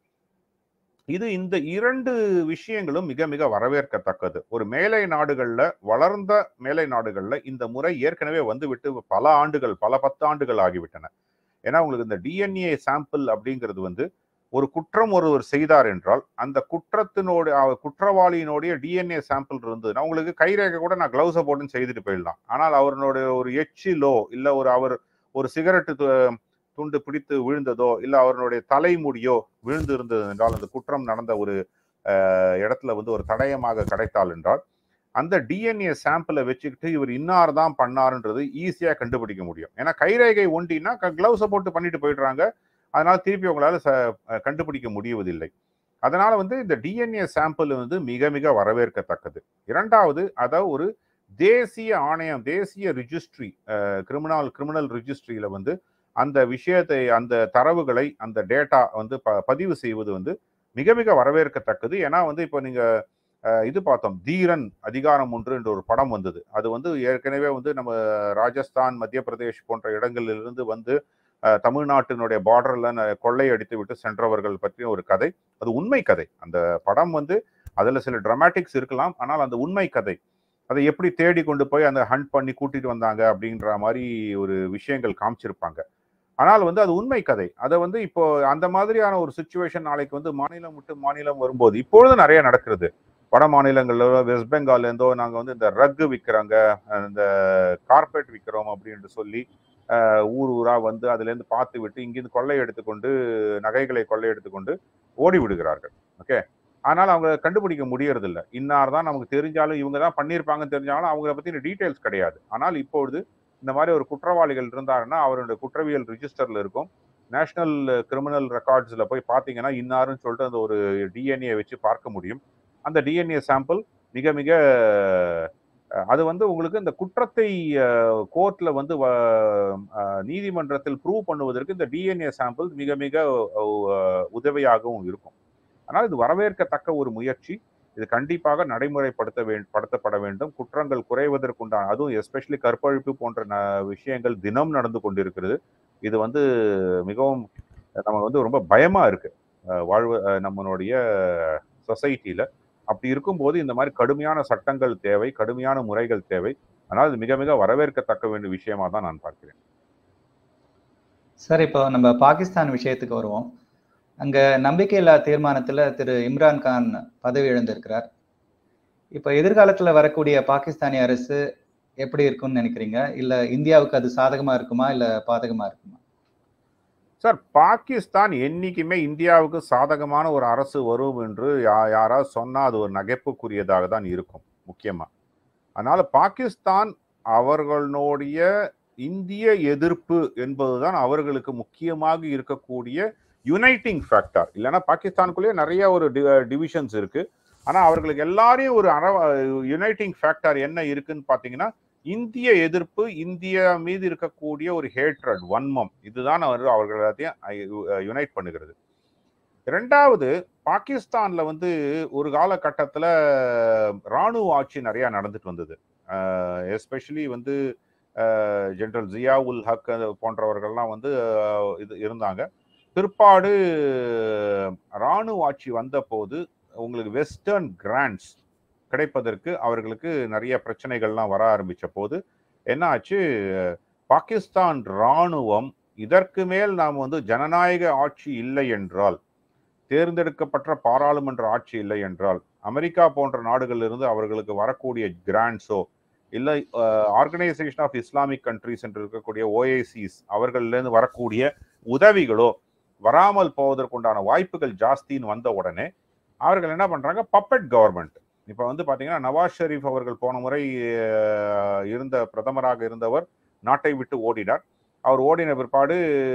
இது இந்த இரண்டு விஷயங்களும் மிக மிக வரவேற்கத்தக்கது ஒரு மேலை நாடுகள்ல வளர்ந்த மேலை நாடுகள்ல இந்த முறை ஏற்கனவே வந்துவிட்டு பல ஆண்டுகள் பல பத்தாண்டுகள் ஆகிவிட்டன ஏன்னா உங்களுக்கு இந்த டிஎன்ஏ சாம்பிள் அப்படிங்கிறது வந்து ஒரு குற்றம் ஒருவர் செய்தார் என்றால் அந்த குற்றத்தினோட அவர் குற்றவாளியினுடைய டிஎன்ஏ சாம்பிள் இருந்ததுன்னா உங்களுக்கு கைரேகை கூட நான் கிளவுஸை போட்டுன்னு செய்துட்டு போயிடலாம் ஆனால் அவருடைய ஒரு எச்சிலோ இல்லை ஒரு அவர் ஒரு சிகரெட்டு து- துண்டு பிடித்து விழுந்ததோ இல்லை அவருடைய தலைமுடியோ விழுந்து இருந்தது என்றால் அந்த குற்றம் நடந்த ஒரு அஹ், இடத்துல வந்து ஒரு தடயமாக கிடைத்தால் என்றால் அந்த டிஎன்ஏ சாம்பிளை வச்சுக்கிட்டு இவர் இன்னார் தான் பண்ணாருன்றது ஈஸியாக கண்டுபிடிக்க முடியும் ஏன்னா கைரேகை ஒண்டினா கிளவுஸை போட்டு பண்ணிட்டு போயிடுறாங்க அதனால திருப்பி உங்களால ச- அஹ் கண்டுபிடிக்க முடியவதில்லை அதனால வந்து இந்த டிஎன்ஏ சாம்பிள் வந்து மிக மிக வரவேற்கத்தக்கது இரண்டாவது அதாவது ஒரு தேசிய ஆணையம் தேசிய ரிஜிஸ்ட்ரி கிரிமினல் கிரிமினல் ரிஜிஸ்ட்ரியில வந்து அந்த விஷயத்தை அந்த தரவுகளை அந்த டேட்டா வந்து ப- பதிவு செய்வது வந்து மிக மிக வரவேற்கத்தக்கது ஏன்னா வந்து இப்போ நீங்க அஹ், இது பார்த்தோம் தீரன் அதிகாரம் ஒன்று என்ற ஒரு படம் வந்தது அது வந்து ஏற்கனவே வந்து நம்ம ராஜஸ்தான் மத்திய பிரதேஷ் போன்ற இடங்களிலிருந்து வந்து அஹ், தமிழ்நாட்டினுடைய பார்டர்ல கொள்ளையடித்து விட்டு சென்றவர்கள் பற்றிய ஒரு கதை அது உண்மை கதை அந்த படம் வந்து அதுல சில டிராமாட்டிக்ஸ் இருக்கலாம் ஆனால் அந்த உண்மை கதை அதை எப்படி தேடி கொண்டு போய் அந்த ஹண்ட் பண்ணி கூட்டிட்டு வந்தாங்க அப்படின்ற மாதிரி ஒரு விஷயங்கள் காமிச்சிருப்பாங்க ஆனால் வந்து அது உண்மை கதை அதை வந்து இப்போ அந்த மாதிரியான ஒரு சுச்சுவேஷன் நாளைக்கு வந்து மாநிலம் விட்டு மாநிலம் வரும்போது இப்பொழுது நிறைய நடக்கிறது வட மாநிலங்கள்ல வெஸ்ட் பெங்கால்ல இருந்தோ நாங்க வந்து இந்த ரக்கு விற்கிறாங்க இந்த கார்பெட் விற்கிறோம் அப்படின்னு சொல்லி அஹ், ஊர் ஊரா வந்து அதுல இருந்து பார்த்து விட்டு இங்கிருந்து கொள்ளை எடுத்துக்கொண்டு நகைகளை கொள்ளை எடுத்துக்கொண்டு ஓடி விடுகிறார்கள் ஓகே ஆனால் அவங்க கண்டுபிடிக்க முடியறதில்ல இன்னார் தான் நமக்கு தெரிஞ்சாலும் இவங்க தான் பண்ணியிருப்பாங்கன்னு தெரிஞ்சாலும் அவங்கள பத்தின டீட்டெயில்ஸ் கிடையாது ஆனால் இப்பொழுது இந்த மாதிரி ஒரு குற்றவாளிகள் இருந்தாருன்னா அவருடைய குற்றவியல் ரிஜிஸ்டர்ல இருக்கும் நேஷனல் கிரிமினல் ரெக்கார்ட்ஸ்ல போய் பார்த்தீங்கன்னா இன்னாருன்னு சொல்லிட்டு அந்த ஒரு டிஎன்ஏ வச்சு பார்க்க முடியும் அந்த டிஎன்ஏ சாம்பிள் மிக மிக அஹ், அது வந்து உங்களுக்கு இந்த குற்றத்தை கோர்ட்ல வந்து வ- அஹ், நீதிமன்றத்தில் ப்ரூவ் பண்ணுவதற்கு இந்த டிஎன்ஏ சாம்பிள் மிக மிக அஹ், உதவியாகவும் இருக்கும் ஆனால் இது வரவேற்கத்தக்க ஒரு முயற்சி இது கண்டிப்பாக நடைமுறைப்படுத்த வே படுத்தப்பட வேண்டும் குற்றங்கள் குறைவதற்குண்டான அதுவும் எஸ்பெஷலி கற்பழிப்பு போன்ற ந விஷயங்கள் தினம் நடந்து கொண்டிருக்கிறது இது வந்து மிகவும் நம்ம வந்து ரொம்ப பயமா இருக்கு அஹ் வாழ்வு அஹ் நம்மளுடைய சொசைட்டில அப்படி இருக்கும்போது இந்த மாதிரி கடுமையான சட்டங்கள் தேவை கடுமையான முறைகள் தேவை ஆனால் இது மிக மிக வரவேற்கத்தக்க வேண்டிய விஷயமா தான் நான் பார்க்கிறேன் சார் இப்போ நம்ம பாகிஸ்தான் விஷயத்துக்கு வருவோம் அங்க நம்பிக்கையில்லா தீர்மானத்துல திரு இம்ரான் கான் பதவி இழந்திருக்கிறார் இப்போ எதிர்காலத்துல வரக்கூடிய பாகிஸ்தானிய அரசு எப்படி இருக்கும்னு நினைக்கிறீங்க இல்ல இந்தியாவுக்கு அது சாதகமா இருக்குமா இல்ல பாதகமா இருக்குமா சார் பாகிஸ்தான் என்னைக்குமே இந்தியாவுக்கு சாதகமான ஒரு அரசு வரும் என்று யா யாராவது சொன்னா அது ஒரு நகைப்புக்குரியதாக தான் இருக்கும் முக்கியமா அதனால பாகிஸ்தான் அவர்களுடைய இந்திய எதிர்ப்பு என்பதுதான் அவர்களுக்கு முக்கியமாக இருக்கக்கூடிய யுனைட்டிங் ஃபேக்டர் இல்லைன்னா பாகிஸ்தானுக்குள்ளேயே நிறைய ஒரு டிவிஷன்ஸ் இருக்கு ஆனா அவர்களுக்கு எல்லாரையும் ஒரு அற யுனைட்டிங் ஃபேக்டர் என்ன இருக்குன்னு பாத்தீங்கன்னா இந்திய எதிர்ப்பு இந்தியா மீது இருக்கக்கூடிய ஒரு ஹேட்ரட் வன்மம் இதுதான் அவர் அவர்கள் எல்லாத்தையும் யுனைட் பண்ணுகிறது ரெண்டாவது பாகிஸ்தான்ல வந்து ஒரு காலகட்டத்துல ராணுவ ஆட்சி நிறைய நடந்துட்டு வந்தது எஸ்பெஷலி வந்து ஜெனரல் ஜியாவுல் ஹக் போன்றவர்கள்லாம் வந்து அஹ், இது இருந்தாங்க பிற்பாடு ராணுவ ஆட்சி வந்த போது உங்களுக்கு வெஸ்டர்ன் கிராண்ட்ஸ் கிடைப்பதற்கு அவர்களுக்கு நிறைய பிரச்சனைகள்லாம் வர ஆரம்பிச்ச போது என்ன ஆச்சு பாகிஸ்தான் ராணுவம் இதற்கு மேல் நாம் வந்து ஜனநாயக ஆட்சி இல்லை என்றால் தேர்ந்தெடுக்கப்பட்ட பாராளுமன்ற ஆட்சி இல்லை என்றால் அமெரிக்கா போன்ற நாடுகளிலிருந்து அவர்களுக்கு வரக்கூடிய கிராண்ட்ஸோ இல்லை ஆர்கனைசேஷன் ஆஃப் இஸ்லாமிக் கண்ட்ரிஸ் என்று இருக்கக்கூடிய ஓஐசிஸ் அவர்களிலிருந்து வரக்கூடிய உதவிகளோ வராமல் போவதற்குண்டான வாய்ப்புகள் ஜாஸ்தின்னு வந்த உடனே அவர்கள் என்ன பண்றாங்க பப்பட் கவர்மெண்ட் இப்போ வந்து பாத்தீங்கன்னா நவாஸ் ஷெரீப் அவர்கள் போன முறை அஹ், இருந்த பிரதமராக இருந்தவர் நாட்டை விட்டு ஓடினார் அவர் ஓடின பிற்பாடு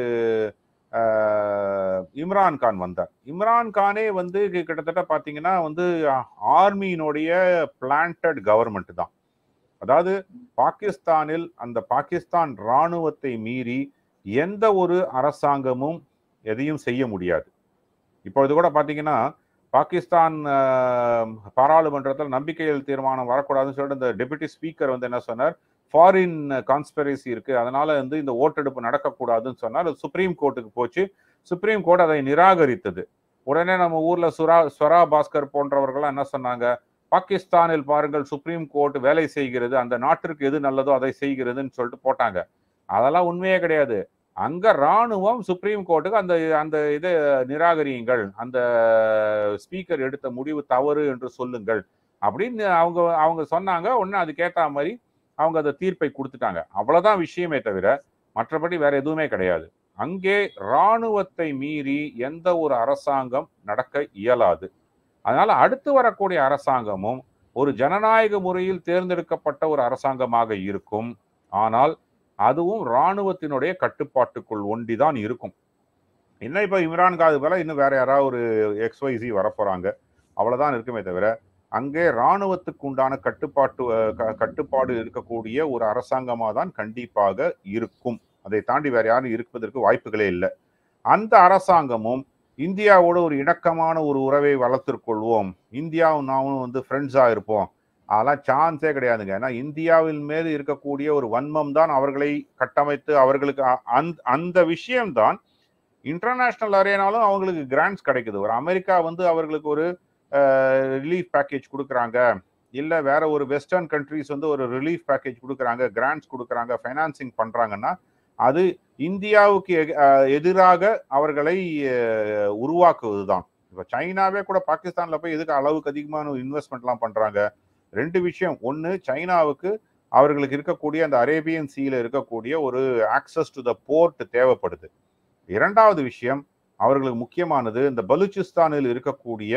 அஹ், இம்ரான் கான் வந்தார் இம்ரான் கானே வந்து கி- கிட்டத்தட்ட பாத்தீங்கன்னா வந்து ஆர்மியினுடைய பிளான்டட் கவர்மெண்ட் தான் அதாவது பாகிஸ்தானில் அந்த பாகிஸ்தான் ராணுவத்தை மீறி எந்த ஒரு அரசாங்கமும் எதையும் செய்ய முடியாது இப்பொழுது கூட பாத்தீங்கன்னா பாகிஸ்தான் அஹ், பாராளுமன்றத்தில் நம்பிக்கையில் தீர்மானம் வரக்கூடாதுன்னு சொல்லிட்டு இந்த டெபுட்டி ஸ்பீக்கர் வந்து என்ன சொன்னார் ஃபாரின் கான்ஸ்பெரசி இருக்கு அதனால வந்து இந்த ஓட்டெடுப்பு நடக்கக்கூடாதுன்னு சொன்னார் அது சுப்ரீம் கோர்ட்டுக்கு போச்சு சுப்ரீம் கோர்ட் அதை நிராகரித்தது உடனே நம்ம ஊர்ல சுரா ஸ்வரா பாஸ்கர் போன்றவர்கள்லாம் என்ன சொன்னாங்க பாகிஸ்தானில் பாருங்கள் சுப்ரீம் கோர்ட் வேலை செய்கிறது அந்த நாட்டிற்கு எது நல்லதோ அதை செய்கிறதுன்னு சொல்லிட்டு போட்டாங்க அதெல்லாம் உண்மையே கிடையாது அங்க ராணுவம் சுப்ரீம் கோர்ட்டுக்கு அந்த அந்த இதை நிராகரியுங்கள் அந்த ஸ்பீக்கர் எடுத்த முடிவு தவறு என்று சொல்லுங்கள் அப்படின்னு அவங்க அவங்க சொன்னாங்க ஒன்னு அதுக்கேத்த மாதிரி அவங்க அந்த தீர்ப்பை கொடுத்துட்டாங்க அவ்வளவுதான் விஷயமே தவிர மற்றபடி வேற எதுவுமே கிடையாது அங்கே ராணுவத்தை மீறி எந்த ஒரு அரசாங்கம் நடக்க இயலாது அதனால அடுத்து வரக்கூடிய அரசாங்கமும் ஒரு ஜனநாயக முறையில் தேர்ந்தெடுக்கப்பட்ட ஒரு அரசாங்கமாக இருக்கும் ஆனால் அதுவும் ராணுவத்தினுடைய கட்டுப்பாட்டுக்குள் ஒண்டிதான் இருக்கும் என்ன இப்ப இம்ரான் காது போல இன்னும் வேற யாராவது ஒரு எக்ஸ்ஒய்சி வரப்போறாங்க அவ்வளவுதான் இருக்குமே தவிர அங்கே ராணுவத்துக்கு உண்டான கட்டுப்பாட்டு அஹ், க- கட்டுப்பாடு இருக்கக்கூடிய ஒரு அரசாங்கமா தான் கண்டிப்பாக இருக்கும் அதை தாண்டி வேற யாரும் இருப்பதற்கு வாய்ப்புகளே இல்லை அந்த அரசாங்கமும் இந்தியாவோட ஒரு இணக்கமான ஒரு உறவை வளர்த்துக் கொள்வோம் இந்தியாவும் நாமும் வந்து ஃப்ரெண்ட்ஸா இருப்போம் அதெல்லாம் சான்ஸே கிடையாதுங்க ஏன்னா இந்தியாவின் மீது இருக்கக்கூடிய ஒரு வன்மம் தான் அவர்களை கட்டமைத்து அவர்களுக்கு அ- அந்த அந்த விஷயம்தான் இன்டர்நேஷனல் அரேனாலும் அவங்களுக்கு கிராண்ட்ஸ் கிடைக்குது ஒரு அமெரிக்கா வந்து அவர்களுக்கு ஒரு ரிலீஃப் பேக்கேஜ் கொடுக்குறாங்க இல்ல வேற ஒரு வெஸ்டர்ன் கண்ட்ரிஸ் வந்து ஒரு ரிலீஃப் பேக்கேஜ் கொடுக்குறாங்க கிராண்ட்ஸ் கொடுக்குறாங்க ஃபைனான்சிங் பண்றாங்கன்னா அது இந்தியாவுக்கு எக- அஹ் எதிராக அவர்களை அஹ், உருவாக்குவதுதான் இப்ப சைனாவே கூட பாகிஸ்தான்ல போய் எதுக்கு அளவுக்கு அதிகமான இன்வெஸ்ட்மெண்ட்லாம் பண்றாங்க ரெண்டு விஷயம் ஒன்னு சைனாவுக்கு அவர்களுக்கு இருக்கக்கூடிய அந்த அரேபியன் சீல இருக்கக்கூடிய ஒரு ஆக்சஸ் டு த போர்ட் தேவைப்படுது இரண்டாவது விஷயம் அவர்களுக்கு முக்கியமானது இந்த பலூச்சிஸ்தானில் இருக்கக்கூடிய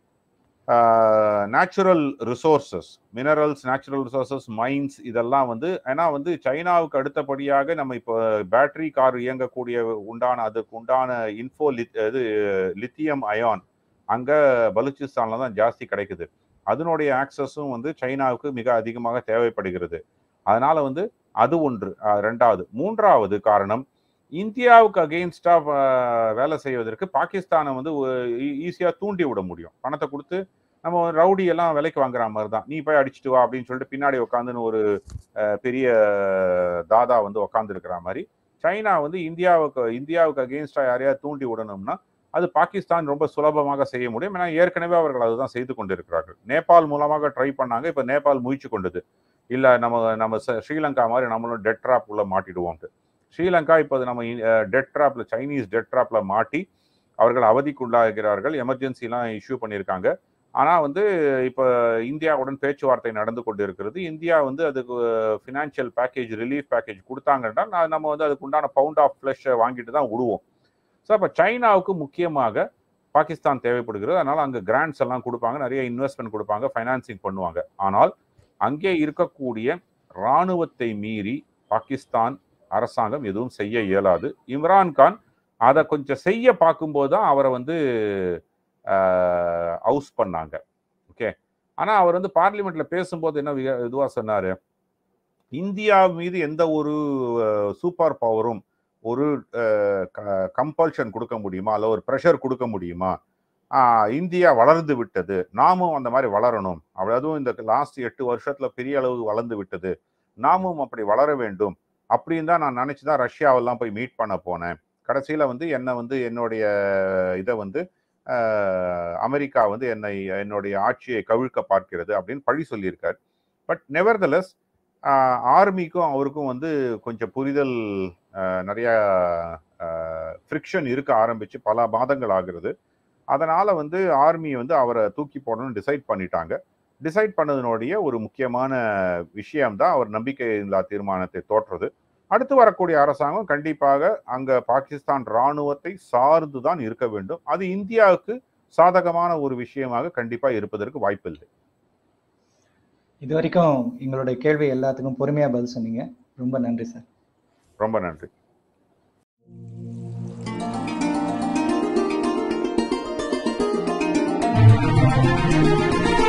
natural resources minerals natural resources mines இதெல்லாம் வந்து ஏன்னா வந்து சைனாவுக்கு அடுத்தபடியாக நம்ம இப்போ பேட்டரி கார் இயங்கக்கூடிய உண்டான அதுக்கு உண்டான இன்ஃபோ இது லித்தியம் அயான் அங்க பலூச்சிஸ்தான்ல தான் ஜாஸ்தி கிடைக்குது அதனுடைய ஆக்சஸும் வந்து சைனாவுக்கு மிக அதிகமாக தேவைப்படுகிறது அதனால வந்து அது ஒன்று அஹ், ரெண்டாவது மூன்றாவது காரணம் இந்தியாவுக்கு அகெயின்ஸ்டா வேலை செய்வதற்கு பாகிஸ்தானை வந்து ஈஸியா தூண்டி விட முடியும் பணத்தை கொடுத்து நம்ம ரவுடி எல்லாம் விலைக்கு வாங்குற மாதிரி தான் நீ போய் அடிச்சுட்டு வா அப்படின்னு சொல்லிட்டு பின்னாடி உட்காந்துன்னு ஒரு அஹ், பெரிய தாதா வந்து உட்காந்து இருக்கிற மாதிரி சைனா வந்து இந்தியாவுக்கு இந்தியாவுக்கு அகெயின்ஸ்டா யாரையா தூண்டி விடணும்னா அது பாகிஸ்தான் ரொம்ப சுலபமாக செய்ய முடியும் ஏன்னா ஏற்கனவே அவர்கள் அதுதான் செய்து கொண்டிருக்கிறார்கள் நேபாள் மூலமாக ட்ரை பண்ணாங்க இப்ப நேபாள் முயற்சி கொண்டது இல்ல நம்ம நம்ம ச- ஸ்ரீலங்கா மாதிரி நம்மளும் டெட் ட்ராப் உள்ள மாட்டிடுவோம்ட்டு ஸ்ரீலங்கா இப்போது நம்ம டெட் ட்ராப்ல சைனீஸ் டெட் ட்ராப்ல மாட்டி அவர்கள் அவதிக்குள்ளாகிறார்கள் எமர்ஜென்சிலாம் இஷ்யூ பண்ணியிருக்காங்க ஆனா வந்து இப்போ இந்தியாவுடன் பேச்சுவார்த்தை நடந்து கொண்டு இருக்கிறது இந்தியா வந்து அதுக்கு ஃபினான்ஷியல் பேக்கேஜ் ரிலீஃப் பேக்கேஜ் கொடுத்தாங்கன்னா நான் நம்ம வந்து அதுக்கு உண்டான பவுண்ட் ஆஃப் ஃப்ளஷை வாங்கிட்டு தான் விடுவோம் ஸோ அப்போ சைனாவுக்கு முக்கியமாக பாகிஸ்தான் தேவைப்படுகிறது அதனால அங்கே கிராண்ட்ஸ் எல்லாம் கொடுப்பாங்க நிறைய இன்வெஸ்ட்மெண்ட் கொடுப்பாங்க ஃபைனான்சிங் பண்ணுவாங்க ஆனால் அங்கே இருக்கக்கூடிய இராணுவத்தை மீறி பாகிஸ்தான் அரசாங்கம் எதுவும் செய்ய இயலாது இம்ரான் கான் அதை கொஞ்சம் செய்ய பார்க்கும்போது தான் அவரை வந்து ஹவுஸ் பண்ணாங்க ஓகே ஆனா அவர் வந்து பார்லிமெண்ட்ல பேசும்போது என்ன விக- இதுவா சொன்னாரு இந்தியா மீது எந்த ஒரு சூப்பர் பவரும் ஒரு கம்பல்ஷன் கொடுக்க முடியுமா அல்ல ஒரு ப்ரெஷர் கொடுக்க முடியுமா ஆஹ் இந்தியா வளர்ந்து விட்டது நாமும் அந்த மாதிரி வளரணும் அப்படி அதுவும் இந்த லாஸ்ட் எட்டு வருஷத்துல பெரிய அளவு வளர்ந்து விட்டது நாமும் அப்படி வளர வேண்டும் அப்படின்னு தான் நான் நினைச்சு தான் ரஷ்யாவெல்லாம் போய் மீட் பண்ண போனேன் கடைசியில வந்து என்னை வந்து என்னுடைய இதை வந்து ஆஹ், அமெரிக்கா வந்து என்னை என்னுடைய ஆட்சியை கவிழ்க்க பார்க்கிறது அப்படின்னு பழி சொல்லியிருக்கார் பட் நெவர்தலஸ் ஆர்மிக்கும் அவருக்கும் வந்து கொஞ்சம் புரிதல் ஆஹ், நிறைய ஃப்ரிக்ஷன் இருக்க ஆரம்பிச்சு பல மாதங்கள் ஆகிறது அதனால வந்து ஆர்மி வந்து அவரை தூக்கி போடணும்னு டிசைட் பண்ணிட்டாங்க டிசைட் பண்ணதனுடைய ஒரு முக்கியமான விஷயம்தான் அவர் நம்பிக்கையில்லா தீர்மானத்தை தோற்றது அடுத்து வரக்கூடிய அரசாங்கம் கண்டிப்பாக அங்க பாகிஸ்தான் ராணுவத்தை சார்ந்து தான் இருக்க வேண்டும் அது இந்தியாவுக்கு சாதகமான ஒரு விஷயமாக கண்டிப்பா இருப்பதற்கு வாய்ப்பில்லை இது வரைக்கும் எங்களுடைய கேள்வி எல்லாத்துக்கும் பொறுமையா பதில் சொன்னீங்க ரொம்ப நன்றி சார் ரொம்ப நன்றி Thank you.